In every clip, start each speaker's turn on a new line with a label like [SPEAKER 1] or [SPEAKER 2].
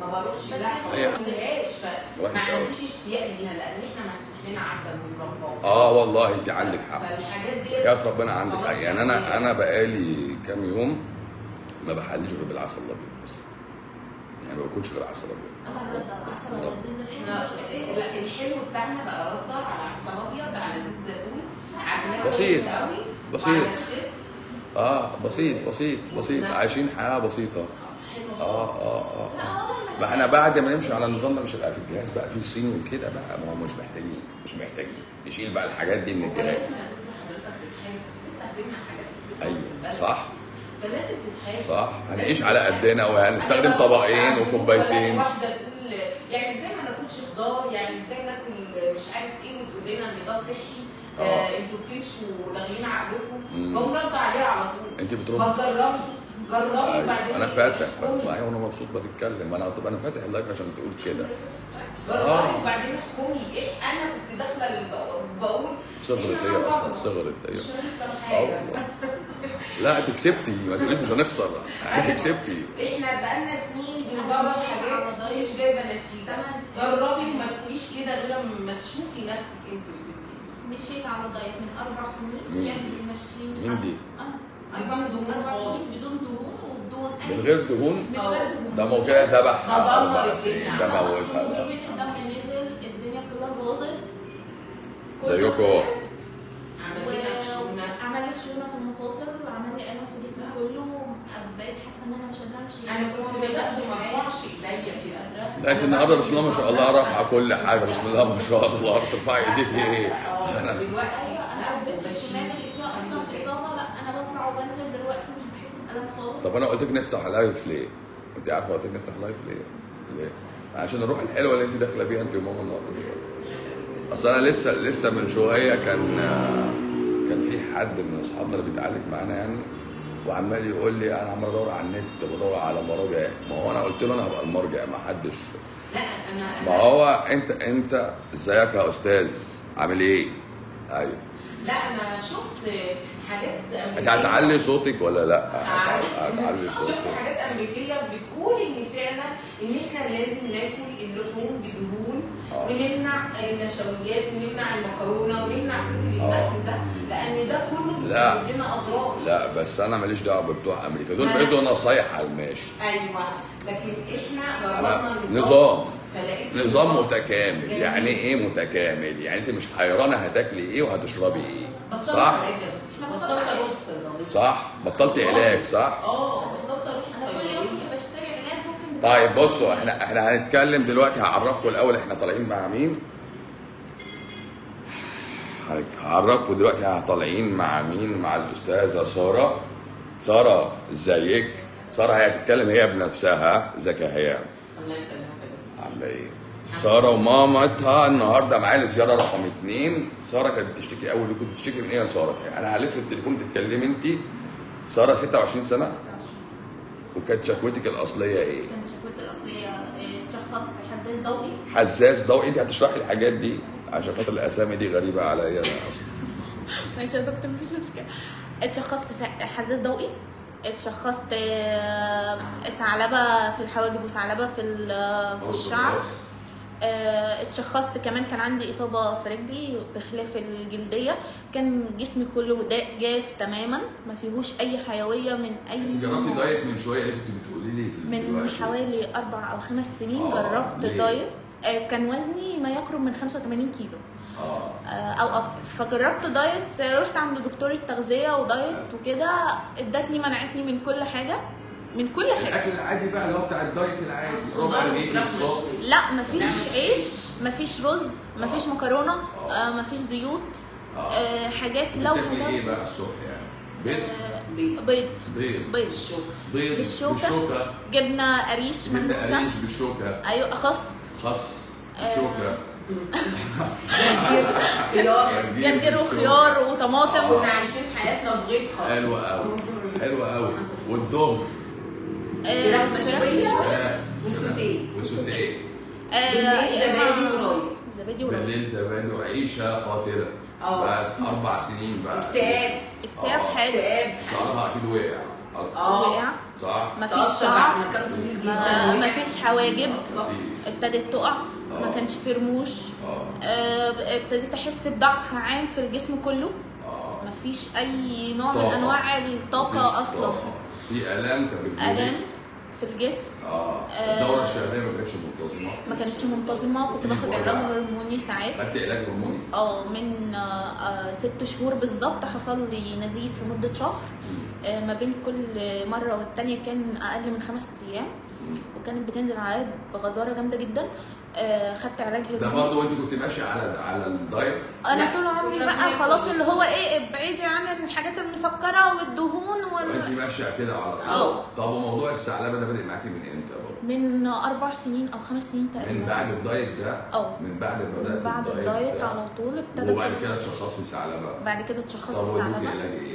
[SPEAKER 1] ما بروحش لا
[SPEAKER 2] هي-
[SPEAKER 1] ما بلاقيهاش فما
[SPEAKER 2] وحش أوي.
[SPEAKER 1] عنديش اشتياق ليها لان احنا مسموح لنا عسل من رمضان
[SPEAKER 2] اه والله انت عندك حق
[SPEAKER 1] فالحاجات دي
[SPEAKER 2] حياة ربنا عندك حق يعني انا انا بقالي كام يوم ما بحليش غير بالعسل الابيض بس يعني ما باكلش غير عسل ابيض
[SPEAKER 3] انا رد على العسل والزيت
[SPEAKER 1] احنا لا الحلو بتاعنا بقى رده على عسل ابيض على زيت زيتون عجنات
[SPEAKER 2] بسيط.
[SPEAKER 1] كويس قوي
[SPEAKER 2] بسيط.
[SPEAKER 1] وعلى تيست.
[SPEAKER 2] اه بسيط بسيط بسيط عايشين حياه بسيطه
[SPEAKER 1] حلو
[SPEAKER 2] اه
[SPEAKER 1] خالص.
[SPEAKER 2] اه اه
[SPEAKER 3] لا هو ده
[SPEAKER 2] ما احنا بعد ما نمشي على النظام ده مش هيبقى في الجهاز بقى في صيني وكده بقى ما هو مش محتاجين مش محتاجين نشيل بقى الحاجات دي من
[SPEAKER 1] هو
[SPEAKER 2] الجهاز
[SPEAKER 1] لازم حضرتك تتحايل الست هتمنع حاجات كتير قوي في
[SPEAKER 2] ايوه
[SPEAKER 1] البلد.
[SPEAKER 2] صح
[SPEAKER 1] فلازم تتحايل
[SPEAKER 2] صح هنعيش على قدنا وهنستخدم
[SPEAKER 1] أنا بقى
[SPEAKER 2] طبقين
[SPEAKER 1] مش عارف
[SPEAKER 2] وكوبايتين
[SPEAKER 1] ولا واحده تقول يعني ازاي ما ناكلش خضار يعني ازاي ناكل مش عارف ايه وتقول لنا ان ده صحي
[SPEAKER 2] آه.
[SPEAKER 1] آه انتوا بتمشوا لاغيين عقلكم
[SPEAKER 2] مم.
[SPEAKER 1] بقوم رد عليها على طول
[SPEAKER 2] انت
[SPEAKER 1] ما
[SPEAKER 2] بترد
[SPEAKER 1] تجربي جربي
[SPEAKER 2] أيوة.
[SPEAKER 1] وبعدين
[SPEAKER 2] انا فاتح
[SPEAKER 1] احكمي.
[SPEAKER 2] معايا وانا مبسوط بتتكلم انا طب انا فاتح اللايف عشان تقول كده
[SPEAKER 1] جربي
[SPEAKER 2] آه.
[SPEAKER 1] وبعدين احكمي ايه انا كنت داخله الب- بقول
[SPEAKER 2] صغرت
[SPEAKER 1] إحنا
[SPEAKER 2] هي اصلا
[SPEAKER 1] هنجرب.
[SPEAKER 2] صغرت
[SPEAKER 1] مش
[SPEAKER 2] ايوه
[SPEAKER 1] هنخسر
[SPEAKER 2] اه
[SPEAKER 1] حاجه
[SPEAKER 2] والله لا انت كسبتي ما تقوليش مش هنخسر انت كسبتي
[SPEAKER 1] احنا بقالنا سنين بنجرب حاجات مش جايبه نتيجه جربي وما تقوليش كده غير لما تشوفي نفسك انت وستي
[SPEAKER 3] مشيت على دايت من اربع سنين
[SPEAKER 2] مين
[SPEAKER 3] يعني
[SPEAKER 2] دي؟
[SPEAKER 3] ماشيين
[SPEAKER 2] مين دي؟
[SPEAKER 3] اه
[SPEAKER 1] بدون دهون
[SPEAKER 3] اربع
[SPEAKER 1] خالص.
[SPEAKER 3] سنين بدون دهون وبدون اي
[SPEAKER 2] من غير دهون
[SPEAKER 3] من غير دهون
[SPEAKER 2] ده مو كده ذبحها
[SPEAKER 1] هدمر
[SPEAKER 2] اربع
[SPEAKER 1] الدنيا.
[SPEAKER 2] سنين ده موتها ده
[SPEAKER 3] هيموجلوبين الدم نزل الدنيا كلها باظت كل
[SPEAKER 2] زيكم
[SPEAKER 3] خير.
[SPEAKER 1] عمل لنا خشونه
[SPEAKER 3] وعمل لي خشونه في المفاصل وعمل لي الم في جسمي كله بقيت حاسه ان انا مش قادره امشي
[SPEAKER 1] انا كنت بدات ما ارفعش ايديا كده
[SPEAKER 2] لا انت النهارده بسم الله ما شاء الله رافعه كل حاجه بسم الله ما شاء الله بترفعي ايديك ايه
[SPEAKER 1] اه دلوقتي
[SPEAKER 3] ايوه انا
[SPEAKER 1] لا
[SPEAKER 3] ربيت
[SPEAKER 1] بس
[SPEAKER 3] الشمال اللي فيها اصلا اصابه لا انا بطلع وبنزل دلوقتي مش بحس بالم خالص
[SPEAKER 2] طب انا قلت لك نفتح لايف ليه؟ انت عارفه قلت لك نفتح لايف ليه؟ ليه؟ عشان الروح الحلوه اللي انت داخله بيها انت وماما النهارده دي اصل انا لسه لسه من شويه كان كان في حد من اصحابنا اللي بيتعالج معانا يعني وعمال يقول لي انا عمال ادور على النت وبدور على مراجع ما هو انا قلت له انا هبقى المرجع ما حدش
[SPEAKER 1] لا انا
[SPEAKER 2] ما هو انت انت ازيك يا استاذ عامل ايه؟ ايوه
[SPEAKER 1] لا انا شفت حاجات
[SPEAKER 2] انت هتعلي صوتك ولا لا؟
[SPEAKER 1] هعلي.
[SPEAKER 2] هتعلي
[SPEAKER 1] شفت
[SPEAKER 2] صوتك
[SPEAKER 1] حاجات امريكيه بتقول ان فعلا ان احنا لازم ناكل اللحوم بدهون
[SPEAKER 2] آه.
[SPEAKER 1] ونمنع النشويات ونمنع المكرونه ونمنع كل
[SPEAKER 2] آه.
[SPEAKER 1] الاكل ده لان ده كله
[SPEAKER 2] لا.
[SPEAKER 1] بيسبب لنا اضرار
[SPEAKER 2] لا بس انا ماليش دعوه بتوع امريكا دول
[SPEAKER 1] ما-
[SPEAKER 2] بيدوا نصايح على الماشي
[SPEAKER 1] ايوه لكن احنا
[SPEAKER 2] انا
[SPEAKER 1] جربنا
[SPEAKER 2] نظام
[SPEAKER 1] فلقيت
[SPEAKER 2] نظام متكامل
[SPEAKER 1] جميل.
[SPEAKER 2] يعني ايه متكامل يعني انت مش حيرانه هتاكلي ايه وهتشربي ايه
[SPEAKER 1] بطلت
[SPEAKER 2] صح
[SPEAKER 1] علاج. بطلت اروح الصيدليه
[SPEAKER 2] صح بطلت علاج صح
[SPEAKER 1] اه بطلت اروح
[SPEAKER 3] انا كل يوم
[SPEAKER 1] الصيدليه
[SPEAKER 3] كنت بشتري علاج ممكن بتاع-
[SPEAKER 2] طيب بصوا احنا احنا هنتكلم دلوقتي هعرفكم الاول احنا طالعين مع مين هعرفكم دلوقتي طالعين مع مين مع الاستاذه ساره ساره ازيك ساره هي هتتكلم هي بنفسها ازيك يا هيام
[SPEAKER 1] الله يسلمك يا
[SPEAKER 2] عامله ايه؟ ساره ومامتها النهارده معانا زياره رقم اتنين ساره كانت بتشتكي اول كنت بتشتكي من ايه يا ساره؟ انا هلف التليفون تتكلمي انت ساره 26 سنه وكانت شكوتك الاصليه ايه؟
[SPEAKER 3] كانت شكوتي الاصليه آه، اتشخصت بحساس ضوئي
[SPEAKER 2] حساس ضوئي انت هتشرحي الحاجات دي عشان خاطر الاسامي دي غريبه عليا انا اصلا
[SPEAKER 3] ماشي يا دكتور مفيش مشكله اتشخصت سع- حساس ضوئي اتشخصت آه، ثعلبه في الحواجب وثعلبه في ال- في الشعر آه، اتشخصت كمان كان عندي اصابه في رجلي بخلاف الجلديه كان جسمي كله دا- جاف تماما ما فيهوش اي حيويه من اي
[SPEAKER 2] انت جربتي دايت من شويه اللي كنت بتقولي لي في
[SPEAKER 3] من
[SPEAKER 2] دلوقتي.
[SPEAKER 3] حوالي اربع او خمس سنين
[SPEAKER 2] آه،
[SPEAKER 3] جربت
[SPEAKER 2] ليه؟
[SPEAKER 3] دايت آه، كان وزني ما يقرب من 85 كيلو
[SPEAKER 2] اه
[SPEAKER 3] آه، او اكتر فجربت دايت آه، رحت عند دكتور التغذيه ودايت وكده ادتني منعتني من كل حاجه من كل حاجه
[SPEAKER 2] الاكل العادي بقى اللي هو بتاع الدايت العادي ربع
[SPEAKER 1] خضار
[SPEAKER 2] رغيف
[SPEAKER 1] وفراخ
[SPEAKER 2] الصبح
[SPEAKER 1] مشوية.
[SPEAKER 3] لا مفيش عيش مفيش رز مفيش مكرونه آه، مفيش زيوت
[SPEAKER 2] اه
[SPEAKER 3] آه، حاجات لو
[SPEAKER 2] بتاكلي ايه
[SPEAKER 3] هزار
[SPEAKER 2] بقى الصبح يعني؟ بيض
[SPEAKER 3] آه،
[SPEAKER 1] بيض
[SPEAKER 3] بيض
[SPEAKER 2] بيض
[SPEAKER 3] بيض
[SPEAKER 1] الشوكه
[SPEAKER 2] بيض
[SPEAKER 3] بالشوكة.
[SPEAKER 2] بالشوكه
[SPEAKER 3] جبنه قريش
[SPEAKER 2] جبنه
[SPEAKER 3] مهروسه
[SPEAKER 2] قريش بالشوكه
[SPEAKER 3] ايوه خس
[SPEAKER 2] خس
[SPEAKER 3] آه.
[SPEAKER 2] بالشوكه
[SPEAKER 1] خيار
[SPEAKER 3] جرجير وخيار وطماطم
[SPEAKER 1] كنا عايشين حياتنا في غيط خالص
[SPEAKER 2] حلوه قوي حلوه قوي والظهر
[SPEAKER 3] آه،
[SPEAKER 1] فراخ
[SPEAKER 3] فراخ
[SPEAKER 1] مشوية.
[SPEAKER 3] مشوية.
[SPEAKER 2] آه،
[SPEAKER 1] وسوتيه
[SPEAKER 2] وسوتيه
[SPEAKER 3] آه،
[SPEAKER 1] بالليل
[SPEAKER 3] يا إما
[SPEAKER 1] زبادي ورايب.
[SPEAKER 3] زبادي ورايب
[SPEAKER 2] بالليل زبادي وعيشه قاتله
[SPEAKER 1] اه.
[SPEAKER 2] بس اربع سنين بقى
[SPEAKER 1] اكتئاب
[SPEAKER 3] اكتئاب
[SPEAKER 2] آه.
[SPEAKER 3] حاد
[SPEAKER 1] اكتئاب
[SPEAKER 2] شعرها اكيد وقع
[SPEAKER 1] اه
[SPEAKER 3] وقع
[SPEAKER 2] صح؟
[SPEAKER 3] مفيش
[SPEAKER 1] تأثر
[SPEAKER 3] شعر
[SPEAKER 1] بعد ما كان طويل جدا
[SPEAKER 3] ما
[SPEAKER 1] وقع.
[SPEAKER 3] مفيش حواجب
[SPEAKER 1] بالظبط.
[SPEAKER 2] مفيش
[SPEAKER 3] ابتدت تقع ما
[SPEAKER 2] آه.
[SPEAKER 3] كانش في رموش
[SPEAKER 2] اه
[SPEAKER 3] آه، ابتديت احس بضعف عام في الجسم كله
[SPEAKER 2] اه
[SPEAKER 3] مفيش اي نوع من
[SPEAKER 2] طاقة.
[SPEAKER 3] انواع
[SPEAKER 2] مفيش
[SPEAKER 3] الطاقه اصلا
[SPEAKER 2] طاقة. في الام كان بتجيلك؟
[SPEAKER 3] الام في الجسم
[SPEAKER 2] اه
[SPEAKER 3] آه.
[SPEAKER 2] الدوره الشهريه ما كانتش منتظمه
[SPEAKER 3] ما كانتش منتظمه كنت باخد
[SPEAKER 2] وجع.
[SPEAKER 3] علاج هرموني ساعات
[SPEAKER 2] خدت علاج هرموني؟
[SPEAKER 3] اه من آه، آه، ست شهور بالظبط حصل لي نزيف لمده شهر آه، ما بين كل مره والتانيه كان اقل من خمس ايام وكانت بتنزل عليا بغزاره جامده جدا آه، خدت علاج
[SPEAKER 2] ده
[SPEAKER 3] هرموني
[SPEAKER 2] برضه انت كنت ماشيه على على الدايت
[SPEAKER 3] انا
[SPEAKER 1] لا،
[SPEAKER 3] طول عمري
[SPEAKER 1] كنا
[SPEAKER 3] بقى
[SPEAKER 1] بناكل.
[SPEAKER 3] خلاص اللي هو ايه ابعدي عن الحاجات المسكره والدهون
[SPEAKER 2] وانت
[SPEAKER 3] وال...
[SPEAKER 2] ماشيه كده على طول
[SPEAKER 3] اه.
[SPEAKER 2] طب وموضوع الثعلبه ده بادئ معاكي من امتى برضه؟
[SPEAKER 3] من اربع سنين او خمس سنين تقريبا
[SPEAKER 2] من بعد الدايت ده؟
[SPEAKER 3] اه.
[SPEAKER 2] من بعد ما
[SPEAKER 3] من
[SPEAKER 2] بدات
[SPEAKER 3] بعد
[SPEAKER 2] الدايت
[SPEAKER 3] الدايت
[SPEAKER 2] ده.
[SPEAKER 3] على طول ابتدى
[SPEAKER 2] وبعد كده تشخصي ثعلبه
[SPEAKER 3] بعد كده اتشخصت
[SPEAKER 2] طب ودوكي
[SPEAKER 3] الثعلبه
[SPEAKER 2] علاج ايه؟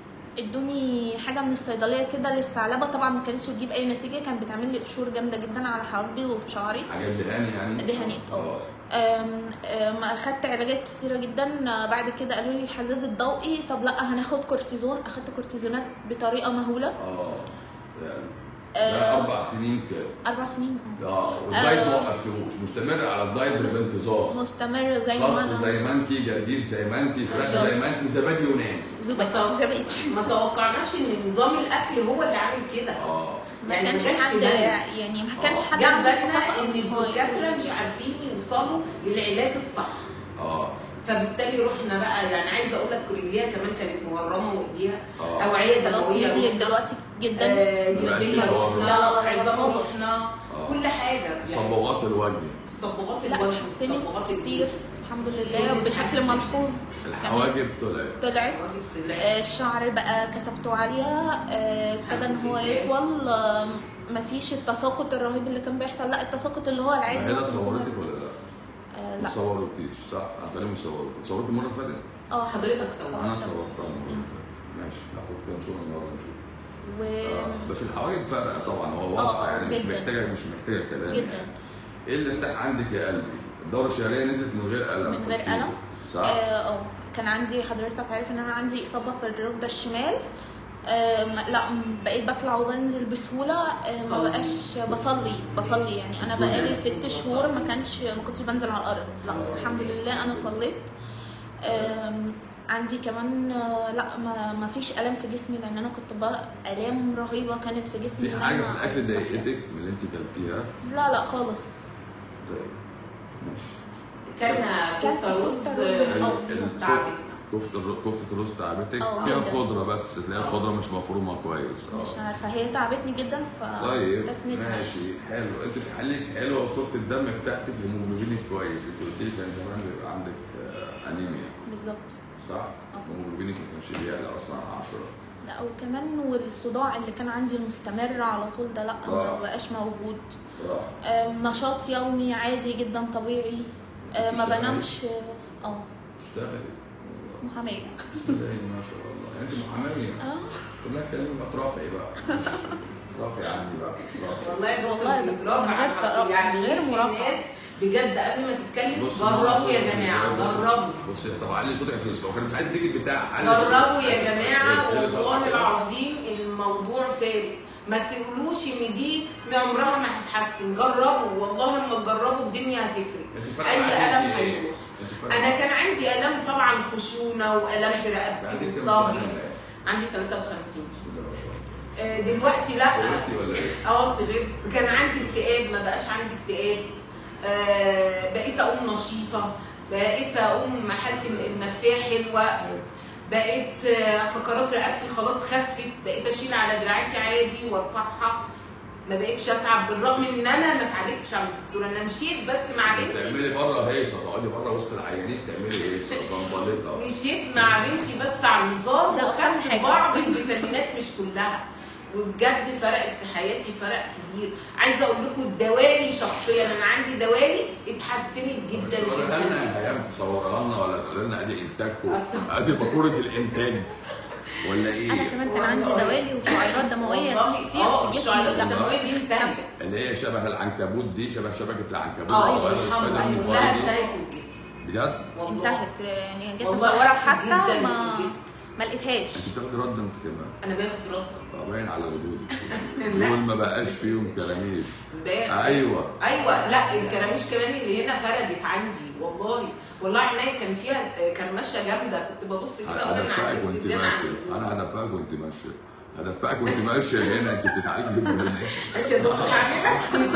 [SPEAKER 3] ادوني حاجه من الصيدليه كده للثعلبه طبعا ما كانتش بتجيب اي نتيجه كانت بتعمل لي قشور جامده جدا على حواجبي وفي شعري
[SPEAKER 2] حاجات دهان يعني؟
[SPEAKER 3] دهانات اه أم- أم، اخدت علاجات كتيره جدا آه، بعد كده قالوا لي الحزاز الضوئي طب لا هناخد كورتيزون اخدت كورتيزونات بطريقه مهوله
[SPEAKER 2] اه يعني
[SPEAKER 3] آه.
[SPEAKER 2] ده اربع سنين كده
[SPEAKER 3] اربع سنين
[SPEAKER 2] اه والدايت
[SPEAKER 3] آه.
[SPEAKER 2] ما وقفتهوش مستمر على الدايت بانتظام
[SPEAKER 3] مستمر زي ما
[SPEAKER 2] خس
[SPEAKER 3] انا
[SPEAKER 2] زي ما انت جرجير زي ما انت فراخ
[SPEAKER 3] بالظبط.
[SPEAKER 2] زي ما انت زبادي يوناني
[SPEAKER 3] زبادي زبادي
[SPEAKER 1] ما توقعناش ان نظام الاكل هو اللي عامل كده
[SPEAKER 2] اه
[SPEAKER 3] ما
[SPEAKER 1] يعني
[SPEAKER 3] كانش
[SPEAKER 1] جاش في
[SPEAKER 3] حد
[SPEAKER 1] بالي.
[SPEAKER 3] يعني ما كانش
[SPEAKER 2] آه.
[SPEAKER 3] حد
[SPEAKER 1] جاب
[SPEAKER 3] عنده
[SPEAKER 1] بالنا
[SPEAKER 3] ثقة
[SPEAKER 1] ان
[SPEAKER 3] إن هو
[SPEAKER 1] الدكاتره
[SPEAKER 3] يعمل
[SPEAKER 1] مش
[SPEAKER 3] كده.
[SPEAKER 1] عارفين يوصلوا للعلاج الصح
[SPEAKER 2] اه
[SPEAKER 1] فبالتالي رحنا بقى يعني عايزه اقول لك كوريليا كمان كانت مورمه وايديها
[SPEAKER 2] اه
[SPEAKER 1] اوعيه
[SPEAKER 3] خلاص
[SPEAKER 1] دمويه
[SPEAKER 3] نزلت
[SPEAKER 1] رحنا.
[SPEAKER 3] دلوقتي جدا
[SPEAKER 1] آه،
[SPEAKER 2] دلوقتي
[SPEAKER 1] جلديه
[SPEAKER 2] بره.
[SPEAKER 1] رحنا
[SPEAKER 3] لا، لا، لا،
[SPEAKER 1] عظام
[SPEAKER 3] خالص.
[SPEAKER 1] رحنا
[SPEAKER 2] آه.
[SPEAKER 1] كل حاجه يعني
[SPEAKER 2] صبغات الوجه
[SPEAKER 1] تصبغات
[SPEAKER 3] لا
[SPEAKER 1] الوجه
[SPEAKER 3] اتحسنت
[SPEAKER 1] تصبغات
[SPEAKER 3] كتير الحمد لله
[SPEAKER 1] كل
[SPEAKER 3] بشكل
[SPEAKER 1] اتحسن.
[SPEAKER 3] ملحوظ
[SPEAKER 2] الحواجب طلعت
[SPEAKER 3] طلعت
[SPEAKER 1] الوجه
[SPEAKER 3] آه،
[SPEAKER 1] طلع
[SPEAKER 3] الشعر بقى كثافته عالية آه، ابتدى ان هو
[SPEAKER 1] الحمد لله.
[SPEAKER 3] يطول آه، مفيش التساقط الرهيب اللي كان بيحصل لا التساقط اللي هو العادي
[SPEAKER 2] هنا
[SPEAKER 3] ممكن يكون-
[SPEAKER 2] صورتك ولا لا؟
[SPEAKER 3] آه،
[SPEAKER 2] ما
[SPEAKER 3] لا
[SPEAKER 2] صورتيش صح؟ انا كلامي صورت صورت المره اللي فاتت
[SPEAKER 3] اه
[SPEAKER 1] حضرتك صورت.
[SPEAKER 2] انا صورتها المره اللي فاتت ماشي هاخد كام صوره النهارده نشوف
[SPEAKER 3] و...
[SPEAKER 2] آه. بس الحواجب فرق طبعا هو واضحه
[SPEAKER 3] آه،
[SPEAKER 2] يعني مش
[SPEAKER 3] جداً.
[SPEAKER 2] محتاجه مش محتاجه كلام
[SPEAKER 3] جدا
[SPEAKER 2] يعني. ايه اللي ارتاح عندك يا قلبي؟ الدوره الشهريه نزلت من غير الم
[SPEAKER 3] من غير
[SPEAKER 2] قلتيلي.
[SPEAKER 3] ألم.
[SPEAKER 2] صح؟
[SPEAKER 3] اه آه، كان عندي حضرتك عارف ان انا عندي اصابه في الركبه الشمال آه ما- لا م- بقيت بطلع وبنزل بسهوله آه ما
[SPEAKER 1] صلي.
[SPEAKER 3] بقاش بصلي بصلي يعني انا
[SPEAKER 2] تصلي.
[SPEAKER 3] بقالي ست شهور ما كانش ما كنتش بنزل على الارض لا
[SPEAKER 2] آه.
[SPEAKER 3] الحمد لله انا صليت آم، عندي كمان آه، لا ما, ما فيش الام في جسمي لان انا كنت بقى الام رهيبه كانت في جسمي
[SPEAKER 2] في
[SPEAKER 3] إن
[SPEAKER 2] حاجه
[SPEAKER 3] أنا
[SPEAKER 2] في الاكل
[SPEAKER 3] أصحى.
[SPEAKER 2] ضايقتك من اللي انت كلتيها؟
[SPEAKER 3] لا لا خالص
[SPEAKER 2] طيب ماشي
[SPEAKER 1] كان
[SPEAKER 3] كان
[SPEAKER 1] كفته رز
[SPEAKER 3] كفتة رز.
[SPEAKER 1] آه،
[SPEAKER 2] ال-
[SPEAKER 1] تعبتنا
[SPEAKER 2] كفته الر- كفته الرز تعبتك
[SPEAKER 3] اه،
[SPEAKER 2] فيها
[SPEAKER 3] جدا.
[SPEAKER 2] خضره بس تلاقي
[SPEAKER 1] اه.
[SPEAKER 2] الخضره مش مفرومه كويس اه.
[SPEAKER 3] مش عارفه هي تعبتني جدا
[SPEAKER 2] طيب
[SPEAKER 3] فاستسندت
[SPEAKER 2] ماشي حلو انت تحليك حلوه وصوره الدم بتاعتك هيموجلوبينك كويس انت قلت لي كان زمان بيبقى عندك آه، انيميا
[SPEAKER 3] بالظبط
[SPEAKER 2] صح؟
[SPEAKER 3] اه.
[SPEAKER 2] هيموجلوبينك ما كانش بيعلى اصلا على 10
[SPEAKER 3] لا وكمان والصداع اللي كان عندي المستمر على طول ده لا
[SPEAKER 2] اه.
[SPEAKER 3] ما بقاش موجود
[SPEAKER 2] اه
[SPEAKER 3] آم، نشاط يومي عادي جدا طبيعي آه، ما
[SPEAKER 2] بتشتغلي؟
[SPEAKER 3] بنامش اه
[SPEAKER 2] تشتغلي
[SPEAKER 3] محاميه
[SPEAKER 2] بسم الله ما شاء الله يعني انت محاميه
[SPEAKER 3] اه
[SPEAKER 2] كلها كلمه بقى ترافعي بقى رافعي عني بقى رافعي
[SPEAKER 1] والله يا
[SPEAKER 3] والله
[SPEAKER 1] دكتور
[SPEAKER 3] ده
[SPEAKER 1] برافو
[SPEAKER 3] من غير
[SPEAKER 1] على-
[SPEAKER 3] ترقب،
[SPEAKER 1] يعني
[SPEAKER 3] من غير
[SPEAKER 1] نفسي
[SPEAKER 3] مرقب.
[SPEAKER 1] الناس بجد قبل ما تتكلم
[SPEAKER 2] بص
[SPEAKER 1] جربوا يا جماعه
[SPEAKER 2] بص-
[SPEAKER 1] جربوا
[SPEAKER 2] بص طب علي صوتك عشان يسمعوا كان مش عايز تيجي البتاع علي صوتك.
[SPEAKER 1] جربوا يا جماعه
[SPEAKER 2] إيه- إيه اللي
[SPEAKER 1] والله
[SPEAKER 2] طلع كده؟
[SPEAKER 1] العظيم الموضوع فارق ما تقولوش ان دي ما عمرها ما هتتحسن جربوا والله لما تجربوا الدنيا هتفرق
[SPEAKER 2] انت فارقة
[SPEAKER 1] اي
[SPEAKER 2] معاكي
[SPEAKER 1] الم
[SPEAKER 2] في إيه؟
[SPEAKER 1] هيروح
[SPEAKER 2] انت فارقة
[SPEAKER 1] انا
[SPEAKER 2] معاكي-
[SPEAKER 1] كان عندي الام طبعا خشونه والام في رقبتي
[SPEAKER 2] عندك
[SPEAKER 1] وفي
[SPEAKER 2] كام
[SPEAKER 1] ظهري
[SPEAKER 2] سنة؟
[SPEAKER 1] عندي 53
[SPEAKER 2] بسم الله ما شاء الله
[SPEAKER 1] آه، دلوقتي لا
[SPEAKER 2] صورتي ولا ايه؟
[SPEAKER 1] اه صغرت كان عندي اكتئاب ما بقاش عندي اكتئاب آه بقيت اقوم نشيطه بقيت اقوم حالتي النفسيه حلوه بقيت آه، فقرات رقبتي خلاص خفت بقيت اشيل على دراعاتي عادي وارفعها ما بقتش اتعب بالرغم ان انا ما اتعالجتش عند الدكتور انا مشيت بس مع بنتي
[SPEAKER 2] تعملي بره هيصه تقعدي بره وسط العيانين تعملي هيصه جنبلطه
[SPEAKER 1] مشيت مع بنتي بس على النظام
[SPEAKER 3] ده أهم
[SPEAKER 1] وخدت
[SPEAKER 3] حاجة.
[SPEAKER 1] بعض الفيتامينات مش كلها وبجد فرقت في حياتي فرق كبير عايزه اقول لكم الدوالي شخصيا انا عندي دوالي اتحسنت جدا
[SPEAKER 2] مش تقولها
[SPEAKER 1] جدا
[SPEAKER 2] لنا يا هيام تصورها لنا ولا تقول لنا ادي انتاجكم
[SPEAKER 1] أصل-
[SPEAKER 2] ادي باكوره الانتاج ولا ايه؟
[SPEAKER 3] انا كمان كان عندي
[SPEAKER 1] والله.
[SPEAKER 3] دوالي وشعيرات دمويه
[SPEAKER 1] والله
[SPEAKER 3] كتير
[SPEAKER 1] اه
[SPEAKER 3] في جسمي
[SPEAKER 1] الشعيرات
[SPEAKER 3] لا.
[SPEAKER 1] الدمويه دي انتهت
[SPEAKER 2] اللي هي شبه العنكبوت دي شبه شبكه العنكبوت
[SPEAKER 1] اه
[SPEAKER 2] الصغيرة
[SPEAKER 1] الحمد
[SPEAKER 2] السبايدر
[SPEAKER 1] لله
[SPEAKER 2] من
[SPEAKER 1] كلها
[SPEAKER 2] دي.
[SPEAKER 1] انتهت من الجسم
[SPEAKER 2] بجد؟
[SPEAKER 1] والله
[SPEAKER 3] انتهت يعني جيت
[SPEAKER 1] والله
[SPEAKER 3] اصورها
[SPEAKER 1] خفت
[SPEAKER 3] حتى
[SPEAKER 1] جدا
[SPEAKER 3] ما
[SPEAKER 1] من الجسم.
[SPEAKER 3] ما لقيتهاش
[SPEAKER 2] انت بتاخد رد انت كمان
[SPEAKER 1] انا باخد رده
[SPEAKER 2] آه، باين على ردودك دول ما بقاش فيهم كلاميش
[SPEAKER 1] امبارح
[SPEAKER 2] ايوه
[SPEAKER 1] ايوه لا الكراميش كمان اللي هنا فردت عندي والله والله عينيا كان فيها كرمشه جامده كنت ببص كده اقول انا
[SPEAKER 2] هدفعك
[SPEAKER 1] عندي
[SPEAKER 2] وانت
[SPEAKER 1] زياده عن
[SPEAKER 2] ماشيه
[SPEAKER 1] اللزوم.
[SPEAKER 2] انا هدفعك وانت ماشيه هدفعك وانت ماشيه هنا انت بتتعالجي ببلاش
[SPEAKER 1] ماشي يا دكتور عامل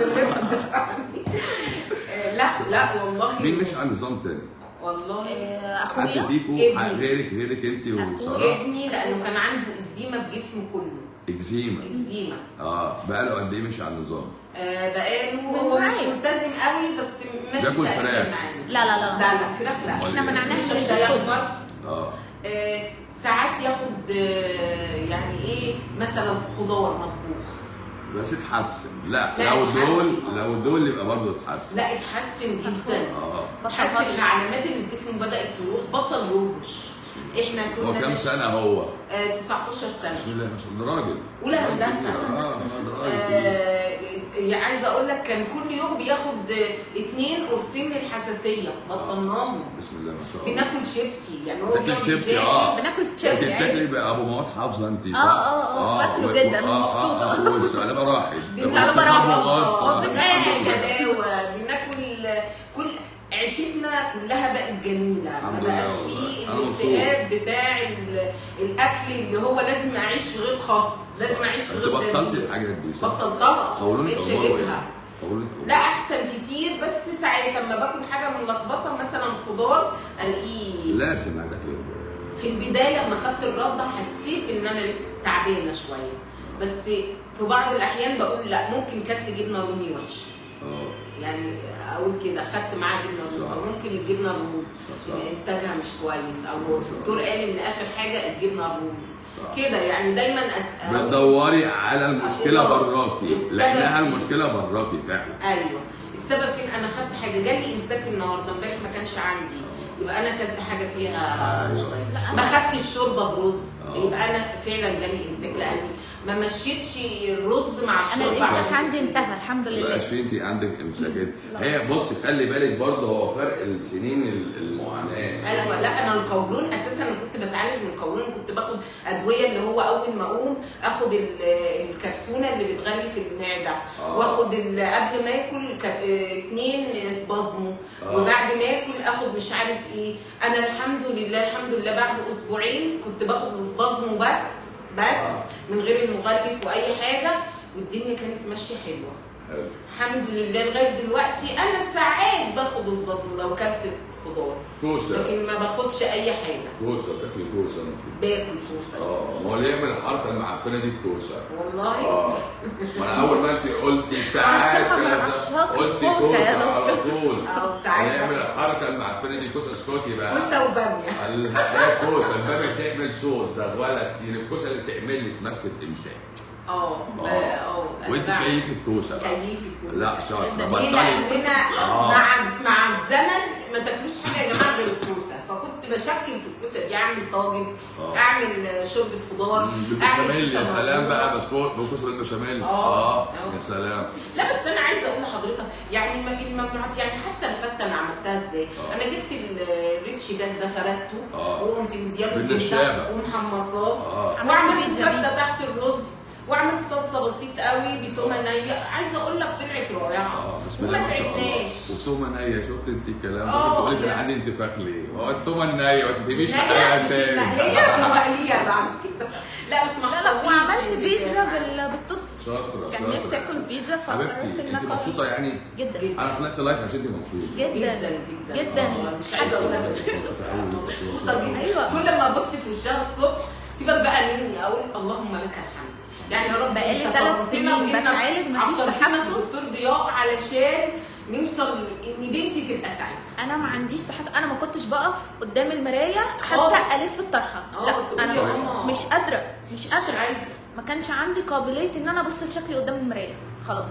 [SPEAKER 1] لا لا والله
[SPEAKER 2] مين مش على نظام تاني؟
[SPEAKER 1] والله
[SPEAKER 3] آه،
[SPEAKER 2] حد
[SPEAKER 3] اخويا
[SPEAKER 2] فيكم
[SPEAKER 1] ابني.
[SPEAKER 2] غيرك غيرك انت
[SPEAKER 3] أخويا.
[SPEAKER 2] وساره
[SPEAKER 1] ابني لانه كان عنده اكزيما في جسمه كله
[SPEAKER 2] اكزيما
[SPEAKER 1] اكزيما
[SPEAKER 2] اه بقاله قد ايه مش على النظام؟
[SPEAKER 1] آه بقاله
[SPEAKER 3] من
[SPEAKER 1] هو مش
[SPEAKER 3] معايا.
[SPEAKER 1] ملتزم قوي بس ماشي
[SPEAKER 2] بياكل
[SPEAKER 1] تقريباً
[SPEAKER 2] فراخ.
[SPEAKER 1] معانا.
[SPEAKER 3] لا لا لا
[SPEAKER 1] لا لا فراخ لا
[SPEAKER 3] احنا منعناش
[SPEAKER 1] بيشرب
[SPEAKER 3] من
[SPEAKER 1] شاي
[SPEAKER 3] الكل.
[SPEAKER 1] اخضر
[SPEAKER 2] اه
[SPEAKER 1] آه، ساعات ياخد آه، يعني ايه مثلا خضار مطبوخ
[SPEAKER 2] بس اتحسن لا,
[SPEAKER 1] لا،
[SPEAKER 2] لو
[SPEAKER 1] اتحسن.
[SPEAKER 2] دول لو دول يبقى برضه اتحسن
[SPEAKER 1] لا اتحسن جدا
[SPEAKER 2] اه
[SPEAKER 1] اتحسن العلامات اللي في جسمه بدات تروح بطل يهرش احنا كنا
[SPEAKER 2] هو كام
[SPEAKER 1] ماشي-
[SPEAKER 2] سنه هو؟
[SPEAKER 1] آه 19 سنه
[SPEAKER 2] بسم الله ما شاء الله ده راجل
[SPEAKER 1] أولى
[SPEAKER 2] راجل
[SPEAKER 1] هندسة.
[SPEAKER 2] كبير. اه ده راجل كبير.
[SPEAKER 1] آه يعني عايزه اقول لك كان كل يوم بياخد آه، اتنين قرصين للحساسيه بطلناهم
[SPEAKER 2] بسم الله ما شاء الله
[SPEAKER 1] بناكل شيبسي يعني هو
[SPEAKER 2] بتاكل
[SPEAKER 1] بيقعد
[SPEAKER 2] شيبسي،
[SPEAKER 1] يذاكر.
[SPEAKER 2] آه.
[SPEAKER 3] بناكل
[SPEAKER 2] انت
[SPEAKER 3] تشيبسي
[SPEAKER 2] شكلي
[SPEAKER 3] عايز-
[SPEAKER 2] بقى ابو مواد حافظه انت
[SPEAKER 3] آه، آه، آه، باكله
[SPEAKER 2] و-
[SPEAKER 3] جدا،
[SPEAKER 2] و- آه،
[SPEAKER 3] مبسوطة.
[SPEAKER 2] اه اه والسلامه راحت
[SPEAKER 3] بالسلامة راحت.
[SPEAKER 1] اه
[SPEAKER 3] مفيش
[SPEAKER 1] مفيش
[SPEAKER 3] أي
[SPEAKER 1] اي
[SPEAKER 3] حاجة.
[SPEAKER 1] حاجه بناكل كل عيشتنا كلها بقت جميله ما
[SPEAKER 2] الحمد لله
[SPEAKER 1] بقاش
[SPEAKER 2] والله.
[SPEAKER 1] فيه
[SPEAKER 2] أنا مبسوط.
[SPEAKER 1] الاكتئاب بتاع ال- الاكل اللي هو لازم اعيش في غير خاص لازم اعيش في
[SPEAKER 2] انت
[SPEAKER 1] غير
[SPEAKER 2] بطلت
[SPEAKER 1] دليل.
[SPEAKER 2] الحاجات دي صح؟
[SPEAKER 1] بطلتها
[SPEAKER 2] قولوا لي
[SPEAKER 1] مبقتش
[SPEAKER 2] اخباره
[SPEAKER 1] اجيبها
[SPEAKER 2] ايه؟ قولوا لي
[SPEAKER 1] لا احسن كتير بس ساعات لما باكل حاجه ملخبطه مثلا خضار الاقيه
[SPEAKER 2] لازم هتاكل
[SPEAKER 1] في البدايه لما خدت الرده حسيت ان انا لسه تعبانه شويه بس في بعض الاحيان بقول لا ممكن كلت جبنه رومي وحشه
[SPEAKER 2] اه
[SPEAKER 1] يعني اقول كده خدت معاه جبنه رومي
[SPEAKER 2] صح.
[SPEAKER 1] فممكن الجبنه الرومي
[SPEAKER 2] صح، صح.
[SPEAKER 1] انتاجها مش كويس او
[SPEAKER 2] صح.
[SPEAKER 1] الدكتور قال ان اخر حاجه الجبنه الرومي
[SPEAKER 2] صح.
[SPEAKER 1] كده يعني دايما اسال
[SPEAKER 2] بتدوري على المشكله
[SPEAKER 1] آه.
[SPEAKER 2] براكي
[SPEAKER 1] السبب
[SPEAKER 2] لانها
[SPEAKER 1] فين؟
[SPEAKER 2] المشكله براكي فعلا
[SPEAKER 1] ايوه السبب فين انا خدت حاجه جالي امساك النهارده امبارح ما كانش عندي يبقى انا كلت حاجه فيها
[SPEAKER 2] أيوة.
[SPEAKER 1] مش كويس. ما خدتش شوربه برز
[SPEAKER 2] آه.
[SPEAKER 1] يبقى انا فعلا جالي امساك لاني ما مشيتش الرز مع
[SPEAKER 3] انا
[SPEAKER 1] الشوربه
[SPEAKER 3] الامساك
[SPEAKER 1] عشان
[SPEAKER 3] عندي
[SPEAKER 1] كده.
[SPEAKER 3] انتهى الحمد لله
[SPEAKER 2] مبقاش في انت عندك امساكات
[SPEAKER 3] لا.
[SPEAKER 2] هي بص خلي بالك برضه هو فرق السنين ال- المعاناه
[SPEAKER 1] ايوه لا انا القولون اساسا انا كنت بتعالج من القولون كنت باخد ادويه اللي هو اول ما اقوم اخد ال- الكبسونه اللي بتغلي في المعده
[SPEAKER 2] آه.
[SPEAKER 1] واخد ال- قبل ما اكل ك- آه، اتنين سبازمو
[SPEAKER 2] آه.
[SPEAKER 1] وبعد ما اكل اخد مش عارف ايه انا الحمد لله الحمد لله بعد اسبوعين كنت باخد سبازمو بس بس
[SPEAKER 2] آه.
[SPEAKER 1] من غير المغلف واي حاجه والدنيا كانت ماشيه حلوه
[SPEAKER 2] حلو.
[SPEAKER 1] الحمد لله لغايه دلوقتي انا ساعات باخد سبازمو لو كلت خضار
[SPEAKER 2] كوسه
[SPEAKER 1] لكن ما باخدش اي حاجه
[SPEAKER 2] كوسه بتاكلي كوسه انت
[SPEAKER 1] باكل كوسه
[SPEAKER 2] اه ما هو اللي يعمل الحركه المعفنه دي الكوسه
[SPEAKER 1] والله
[SPEAKER 2] اه ما انا اول ما انت قلتي ساعات
[SPEAKER 3] عشاق من
[SPEAKER 2] كده
[SPEAKER 3] عشاق
[SPEAKER 2] قلت
[SPEAKER 3] الكوسة يا
[SPEAKER 2] كوسه على
[SPEAKER 3] دكتور.
[SPEAKER 2] طول
[SPEAKER 1] اه ساعات
[SPEAKER 2] اللي يعمل الحركه المعفنه دي كوسه اسكتي بقى
[SPEAKER 1] كوسه وباميه
[SPEAKER 2] ال- هي كوسه الباميه بتعمل صوت زغوله كتير الكوسه اللي تعمل لك ماسكه امساك
[SPEAKER 1] اه اه اه أنا
[SPEAKER 2] وانت
[SPEAKER 1] بعمل
[SPEAKER 2] كيف الكوسه بقى
[SPEAKER 1] كيف الكوسه
[SPEAKER 2] لا شاطره
[SPEAKER 1] ليه؟
[SPEAKER 2] بطلي
[SPEAKER 1] لاننا
[SPEAKER 2] آه.
[SPEAKER 1] مع مع الزمن ما تاكلوش حاجه يا جماعه غير الكوسه فكنت بشكل في الكوسه دي اعمل طاجن
[SPEAKER 2] آه.
[SPEAKER 1] اعمل شوربه خضار
[SPEAKER 2] مم،
[SPEAKER 1] اعمل
[SPEAKER 2] بالبشاميل يا
[SPEAKER 1] كوسة
[SPEAKER 2] سلام
[SPEAKER 1] مفرومة.
[SPEAKER 2] بقى بسكوت بكوسه بالبشاميل
[SPEAKER 1] آه.
[SPEAKER 2] اه يا سلام
[SPEAKER 1] لا بس انا عايزه اقول لحضرتك يعني الم- الممنوعات يعني حتى الفته انا عملتها ازاي؟
[SPEAKER 2] آه.
[SPEAKER 1] انا جبت الريتش ده ده فردته
[SPEAKER 2] آه.
[SPEAKER 1] وقمت مدياله
[SPEAKER 2] بالنشابة.
[SPEAKER 1] زبده ومحمصاه
[SPEAKER 2] اه
[SPEAKER 3] عملت
[SPEAKER 1] واعمل
[SPEAKER 3] بيتزا
[SPEAKER 1] فته
[SPEAKER 3] بيه.
[SPEAKER 1] تحت الرز واعمل صلصه بسيط قوي بتومه نيه عايزه اقول لك طلعت رائعه
[SPEAKER 2] اه بسم الله
[SPEAKER 1] وما
[SPEAKER 2] ما شاء الله
[SPEAKER 1] تعبناش
[SPEAKER 2] والتومه نيه شفت انت الكلام
[SPEAKER 1] آه،
[SPEAKER 2] ده بتقولي كان
[SPEAKER 1] يعني.
[SPEAKER 2] عندي انتفاخ ليه؟ هو التومه النيه ما تفهميش
[SPEAKER 1] لا
[SPEAKER 2] حاجه
[SPEAKER 1] مش
[SPEAKER 2] تاني
[SPEAKER 1] المقليه ومقليه بعد كده لا بس ما
[SPEAKER 3] لا لا
[SPEAKER 1] حصليش
[SPEAKER 3] وعملت
[SPEAKER 1] إن-
[SPEAKER 3] بيتزا بال- بالتوست
[SPEAKER 2] شاطره
[SPEAKER 3] كان
[SPEAKER 2] شاطرة.
[SPEAKER 3] نفسي اكل بيتزا فقررت
[SPEAKER 2] حبيبتي
[SPEAKER 3] ان
[SPEAKER 2] انت
[SPEAKER 3] انا
[SPEAKER 2] مبسوطه يعني؟
[SPEAKER 3] جدا
[SPEAKER 1] جدا
[SPEAKER 2] انا طلعت لايف عشان انت مبسوطه
[SPEAKER 3] جدا
[SPEAKER 1] جدا جدا
[SPEAKER 3] جدا.
[SPEAKER 1] آه، مش عايزه اقول لك بس
[SPEAKER 2] مبسوطة أوي.
[SPEAKER 1] مبسوطه جدا
[SPEAKER 3] أيوة.
[SPEAKER 1] كل ما ابص في وشها الصبح سيبك بقى مني اقول اللهم لك الحمد يعني يا رب
[SPEAKER 3] بقالي
[SPEAKER 1] أنت
[SPEAKER 3] ثلاث
[SPEAKER 1] كرمتنا
[SPEAKER 3] سنين
[SPEAKER 1] وإنك
[SPEAKER 3] بتعالج مفيش
[SPEAKER 1] عطرتنا
[SPEAKER 3] تحسن.
[SPEAKER 1] الدكتور ضياء علشان نوصل ان بنتي تبقى سعيده
[SPEAKER 3] انا ما عنديش تحسن انا ما كنتش بقف قدام المرايه
[SPEAKER 1] خالص.
[SPEAKER 3] حتى الف الطرحه
[SPEAKER 1] اه
[SPEAKER 3] لا
[SPEAKER 1] تقولي
[SPEAKER 3] انا
[SPEAKER 1] يا ماما.
[SPEAKER 3] مش قادره مش
[SPEAKER 1] مش
[SPEAKER 3] قادره
[SPEAKER 1] عايزه
[SPEAKER 3] ما كانش عندي قابليه ان انا ابص لشكلي قدام المرايه خلاص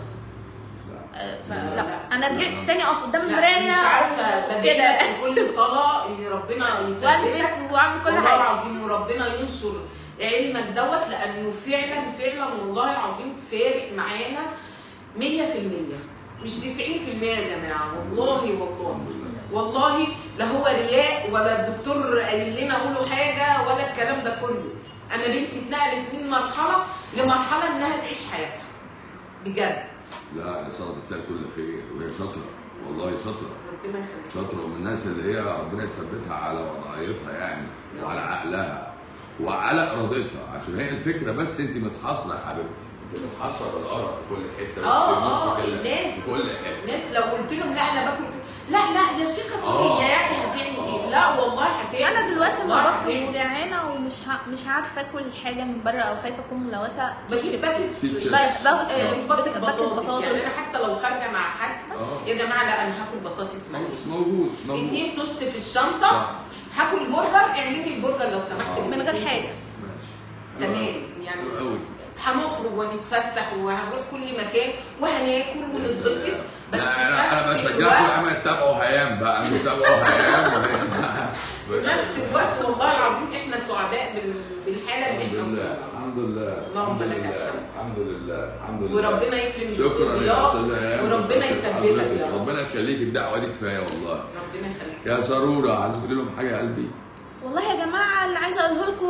[SPEAKER 2] لا.
[SPEAKER 3] آه،
[SPEAKER 1] لا،
[SPEAKER 3] فلا
[SPEAKER 1] لا.
[SPEAKER 3] انا رجعت تاني اقف قدام
[SPEAKER 1] لا،
[SPEAKER 3] المرايه
[SPEAKER 1] مش عارفه
[SPEAKER 3] كده
[SPEAKER 1] بدأت في كل صلاه ان ربنا يثبتك
[SPEAKER 3] والبس واعمل كل
[SPEAKER 1] والله
[SPEAKER 3] حاجه
[SPEAKER 1] العظيم وربنا ينشر علمك دوت لانه فعلا فعلا والله العظيم فارق معانا 100% مش 90% يا جماعه والله والله والله لا هو رياء ولا الدكتور قايل لنا قولوا حاجه ولا الكلام ده كله انا بنتي اتنقلت من مرحله لمرحله انها تعيش حياتها بجد
[SPEAKER 2] لا صلاة تستاهل كل خير وهي شاطرة والله شاطرة
[SPEAKER 1] ربنا يخليك
[SPEAKER 2] شاطرة ومن الناس اللي هي ربنا يثبتها على وضعيتها يعني وعلى عقلها وعلى ارادتها عشان هي الفكرة بس انت متحاصرة يا حبيبتي انت متحاصرة بالقرف في كل حتة
[SPEAKER 1] اه
[SPEAKER 2] والسموم
[SPEAKER 1] اه
[SPEAKER 2] في كل-
[SPEAKER 1] الناس
[SPEAKER 2] في كل حتة
[SPEAKER 1] الناس لو قلت لهم لا انا باكل لا لا يا شيخه
[SPEAKER 2] آه.
[SPEAKER 1] طول هي يعني هتعمل ايه؟ لا والله هتعمل
[SPEAKER 3] انا دلوقتي
[SPEAKER 1] والله
[SPEAKER 3] ما بخرج
[SPEAKER 1] هتعمل.
[SPEAKER 3] وجعانه ومش ها مش عارفه اكل حاجه من بره او خايفه اكون ملوثه
[SPEAKER 1] بجيب
[SPEAKER 3] شيبسي.
[SPEAKER 1] باكت
[SPEAKER 2] في
[SPEAKER 1] بجيب
[SPEAKER 3] ب- ب- آه،
[SPEAKER 1] باكت
[SPEAKER 3] باكت
[SPEAKER 1] بطاطس
[SPEAKER 3] بطاطس.
[SPEAKER 1] يعني انا حتى لو خارجه مع حد
[SPEAKER 2] آه.
[SPEAKER 1] يا جماعه لا انا هاكل بطاطس مقليه
[SPEAKER 2] خلاص موجود موجود
[SPEAKER 1] اتنين توست في الشنطه
[SPEAKER 2] صح.
[SPEAKER 1] هاكل برجر اعملي لي البرجر لو سمحت
[SPEAKER 2] آه.
[SPEAKER 3] من غير حاجة.
[SPEAKER 2] ماشي
[SPEAKER 1] تمام يعني
[SPEAKER 2] حلو قوي
[SPEAKER 1] هنخرج ونتفسح وهنروح كل مكان وهناكل ونتبسط بس
[SPEAKER 2] لا انا
[SPEAKER 1] في
[SPEAKER 2] انا
[SPEAKER 1] نفس
[SPEAKER 2] بشجعكم
[SPEAKER 1] الوقت-
[SPEAKER 2] يا عم تتابعوا هيام بقى انتوا تتابعوا هيام وهيام
[SPEAKER 1] في نفس الوقت والله العظيم احنا سعداء بال- بالحاله اللي
[SPEAKER 2] الحمد
[SPEAKER 1] احنا
[SPEAKER 2] لله
[SPEAKER 1] وصلنا
[SPEAKER 2] الحمد لله
[SPEAKER 1] اللهم
[SPEAKER 2] الحمد
[SPEAKER 1] لك
[SPEAKER 2] لله
[SPEAKER 1] الحمد.
[SPEAKER 2] الحمد لله الحمد لله
[SPEAKER 1] وربنا يكرم
[SPEAKER 2] شكرا يا
[SPEAKER 1] الضياء
[SPEAKER 2] استاذ هيام
[SPEAKER 1] وربنا
[SPEAKER 2] شكرا
[SPEAKER 1] يثبتك
[SPEAKER 2] حضرتك.
[SPEAKER 1] يا رب
[SPEAKER 2] ربنا يخليك الدعوه دي كفايه والله
[SPEAKER 1] ربنا يخليك
[SPEAKER 2] يا سروره عايز تقول لهم حاجه يا قلبي
[SPEAKER 3] والله يا جماعه اللي عايزه اقوله لكم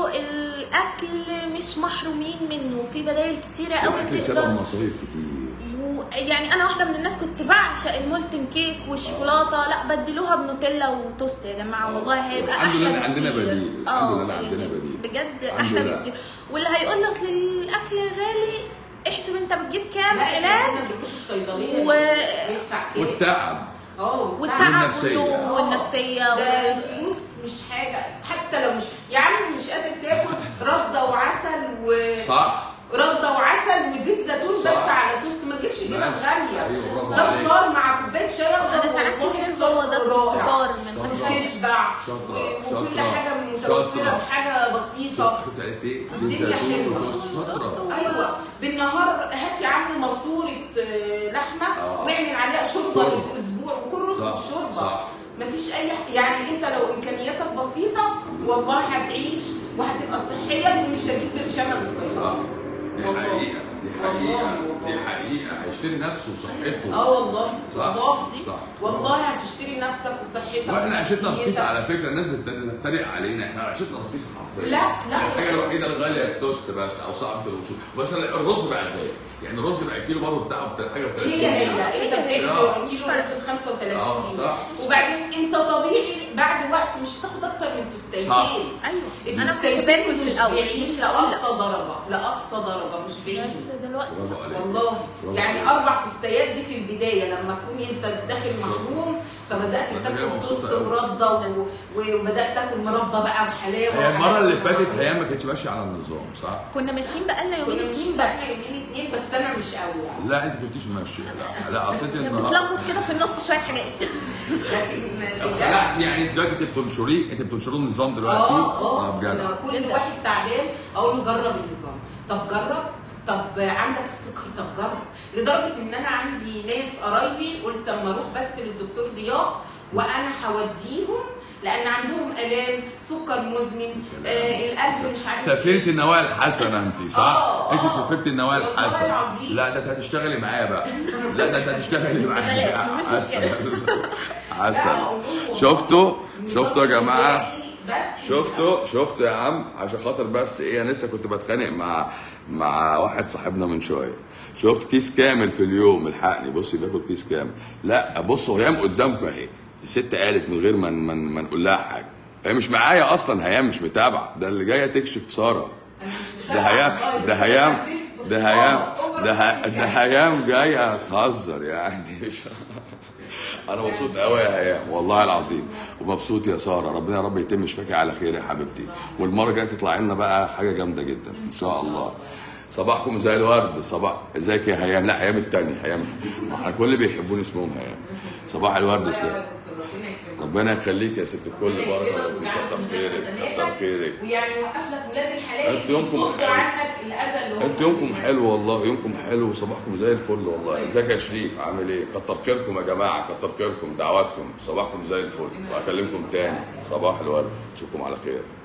[SPEAKER 3] الاكل مش محرومين منه في بدائل كتيره قوي
[SPEAKER 2] الاكل سبب
[SPEAKER 3] تقدر
[SPEAKER 2] مصاريف كتير
[SPEAKER 3] ويعني انا واحده من الناس كنت بعشق المولتن كيك والشوكولاته لا بدلوها بنوتيلا وتوست يا جماعه والله هيبقى
[SPEAKER 2] الحمد
[SPEAKER 3] احلى
[SPEAKER 2] لله إن عندنا
[SPEAKER 3] بكتير.
[SPEAKER 2] بديل. الحمد
[SPEAKER 3] آه،
[SPEAKER 2] لله إن عندنا
[SPEAKER 3] يعني
[SPEAKER 2] بديل.
[SPEAKER 3] بجد
[SPEAKER 2] الحمد
[SPEAKER 3] احلى
[SPEAKER 2] لله.
[SPEAKER 3] بكتير واللي هيقول لي اصل الاكل غالي احسب انت بتجيب كام
[SPEAKER 1] لا احنا
[SPEAKER 3] علاج
[SPEAKER 1] كنا بنروح الصيدليه
[SPEAKER 3] و-
[SPEAKER 1] يدفع كام
[SPEAKER 2] والتعب
[SPEAKER 1] اه
[SPEAKER 3] والتعب
[SPEAKER 2] والنفسية.
[SPEAKER 3] والنوم والنفسيه
[SPEAKER 1] ده
[SPEAKER 3] و...
[SPEAKER 1] فلوس مش حاجه حتى لو مش يا عم مش قادر تاكل رده وعسل و
[SPEAKER 2] صح
[SPEAKER 1] رده وعسل وزيت زيتون بس
[SPEAKER 2] صح.
[SPEAKER 1] على توست ما تجيبش جبن
[SPEAKER 2] ماشي.
[SPEAKER 1] غاليه
[SPEAKER 2] أيوة، برافو
[SPEAKER 1] ده
[SPEAKER 2] عليك.
[SPEAKER 1] فطار مع كوبايه شاي اخضر
[SPEAKER 3] انا ساعات
[SPEAKER 1] والله
[SPEAKER 3] كتير
[SPEAKER 1] فطار
[SPEAKER 3] هو ده
[SPEAKER 1] رائع.
[SPEAKER 3] الفطار من
[SPEAKER 2] شاطرة.
[SPEAKER 1] تشبع
[SPEAKER 2] شاطرة،
[SPEAKER 1] و- وكل
[SPEAKER 2] شاطرة،
[SPEAKER 1] حاجه متوفره
[SPEAKER 2] شاطرة.
[SPEAKER 1] بحاجه بسيطه
[SPEAKER 2] شفت قالت ايه؟
[SPEAKER 1] الدنيا
[SPEAKER 2] زيت زيتون
[SPEAKER 1] حلوة.
[SPEAKER 2] وتوست شاطره
[SPEAKER 1] ايوه بالنهار هات يا عم ماسوره آه، لحمه
[SPEAKER 2] آه.
[SPEAKER 1] واعمل عليها شوربه
[SPEAKER 2] شوربة.
[SPEAKER 1] بالاسبوع وكل رز
[SPEAKER 2] صح،
[SPEAKER 1] بشوربه
[SPEAKER 2] صح.
[SPEAKER 1] مفيش اي يعني انت لو امكانياتك بسيطه والله هتعيش وهتبقى صحيا ومش هتجيب برشامه
[SPEAKER 2] صح
[SPEAKER 1] للصيدله
[SPEAKER 2] دي
[SPEAKER 1] والله.
[SPEAKER 2] حقيقة دي حقيقة
[SPEAKER 1] والله،
[SPEAKER 2] دي
[SPEAKER 1] والله.
[SPEAKER 2] حقيقة هيشتري نفسه وصحته
[SPEAKER 1] اه والله
[SPEAKER 2] صح
[SPEAKER 1] والله
[SPEAKER 2] صح
[SPEAKER 1] والله هتشتري نفسك وصحتك
[SPEAKER 2] واحنا عيشتنا رخيصة
[SPEAKER 1] ونفسيتك.
[SPEAKER 2] على فكرة الناس بتتريق علينا احنا عيشتنا رخيصة حرفيا
[SPEAKER 1] لا، لا.
[SPEAKER 2] الحاجة الوحيدة الغالية التوست بس او صعبة الوصول بس الرز بقى غالي يعني الرز بقى الكيلو برضه بتاعه بتاع حاجة و
[SPEAKER 1] هي هي انت
[SPEAKER 2] آه.
[SPEAKER 1] بتاكل كيلو رز ب 35
[SPEAKER 2] آه،
[SPEAKER 1] جنيه
[SPEAKER 2] صح.
[SPEAKER 1] وبعدين انت طبيعي بعد وقت مش هتاخد اكتر من توستايتين
[SPEAKER 2] صح.
[SPEAKER 3] ايوه انا كنت باكل في الاول
[SPEAKER 1] مش
[SPEAKER 3] مش هقول
[SPEAKER 1] لاقصى
[SPEAKER 3] لا
[SPEAKER 1] درجه لاقصى درجه مش بعيد
[SPEAKER 3] بس دلوقتي
[SPEAKER 2] برافو عليك
[SPEAKER 1] والله
[SPEAKER 2] برافو
[SPEAKER 1] يعني
[SPEAKER 2] عليك.
[SPEAKER 1] اربع توستيات دي في البدايه لما تكون انت داخل محروم فبدات
[SPEAKER 2] أنا جاي
[SPEAKER 1] تاكل
[SPEAKER 2] مبسوطة
[SPEAKER 1] توست
[SPEAKER 2] أوي.
[SPEAKER 1] مرده و- وبدات تاكل مربى بقى بحلاوه
[SPEAKER 2] هي المرة
[SPEAKER 1] وحاجات
[SPEAKER 2] اللي فاتت
[SPEAKER 1] مرة.
[SPEAKER 2] هي ما كانتش ماشية على النظام صح؟
[SPEAKER 3] كنا ماشيين بقالنا يومين
[SPEAKER 1] كنا مش
[SPEAKER 3] اتنين
[SPEAKER 1] بس
[SPEAKER 3] بس
[SPEAKER 1] يومين اتنين بس انا مش قوي يعني
[SPEAKER 2] لا انت كنتيش ماشية لا لا اصل انت
[SPEAKER 3] كان
[SPEAKER 2] النهار-
[SPEAKER 3] بتلخبط كده في النص شويه حاجات
[SPEAKER 1] لكن بجد
[SPEAKER 2] لا يعني انت دلوقتي انت بتنشريه انت بتنشروا النظام دلوقتي
[SPEAKER 1] اه اه
[SPEAKER 2] بجد
[SPEAKER 1] انا كل واحد تعبان اقول له جرب النظام طب جرب طب عندك السكر طب جرب لدرجه ان انا عندي ناس قرايبي قلت اما اروح بس للدكتور ضياء وانا هوديهم لان عندهم الام سكر مزمن آه القلب مش عارف
[SPEAKER 2] سفيرة النوايا الحسنة انت صح؟
[SPEAKER 1] آه،
[SPEAKER 2] انت
[SPEAKER 1] آه.
[SPEAKER 2] سفيرة النوايا
[SPEAKER 1] والله
[SPEAKER 2] الحسنة
[SPEAKER 1] العظيم.
[SPEAKER 2] لا ده انت هتشتغلي معايا بقى لا ده انت هتشتغلي معايا
[SPEAKER 3] بلاش، مش مشكلة.
[SPEAKER 2] عسل
[SPEAKER 1] لا، أقول لهم
[SPEAKER 2] شفتوا
[SPEAKER 1] والله.
[SPEAKER 2] شفتوا يا جماعة
[SPEAKER 1] غذائي بس
[SPEAKER 2] شفتوا شفتوا يا عم عشان خاطر بس ايه انا لسه كنت بتخانق مع مع واحد صاحبنا من شويه شفت كيس كامل في اليوم الحقني بصي بياكل كيس كامل لا بصوا هيام قدامكم اهي الست قالت من غير ما ما ما نقول لها حاجه هي مش معايا اصلا هيام مش متابعه ده اللي جايه تكشف ساره
[SPEAKER 1] أنا مش
[SPEAKER 2] ده
[SPEAKER 1] متابعة
[SPEAKER 2] هيام
[SPEAKER 1] والله،
[SPEAKER 2] ده
[SPEAKER 1] بس
[SPEAKER 2] هيام
[SPEAKER 1] أنا
[SPEAKER 2] ده هيام
[SPEAKER 1] أوفر
[SPEAKER 2] ده ه-
[SPEAKER 1] فيك
[SPEAKER 2] ده
[SPEAKER 1] يعني.
[SPEAKER 2] هيام جايه تهزر يعني مش انا مبسوط قوي يا هيام والله العظيم ومبسوط يا ساره ربنا يا رب يتم شفاكي على خير يا حبيبتي والمره الجايه تطلع لنا بقى حاجه جامده جدا ان شاء الله صباحكم زي الورد صباح ازيك يا هيام لا هيام التاني هيام ما احنا كل اللي بيحبوني اسمهم هيام صباح الورد يا ست
[SPEAKER 1] ربنا يكرمك
[SPEAKER 2] ربنا يخليك يا ست الكل بارك الله فيك كتر خيرك كتر خيرك
[SPEAKER 1] ويعني وقف لك ولاد الحلال
[SPEAKER 2] انتوا يومكم
[SPEAKER 1] يصدوا
[SPEAKER 2] حلو.
[SPEAKER 1] عنك الاذى اللي هم
[SPEAKER 2] انتوا يومكم حلو والله يومكم حلو وصباحكم زي الفل والله ازيك يا شريف عامل ايه كتر خيركم يا جماعه كتر خيركم دعواتكم صباحكم زي الفل واكلمكم تاني صباح الورد اشوفكم على خير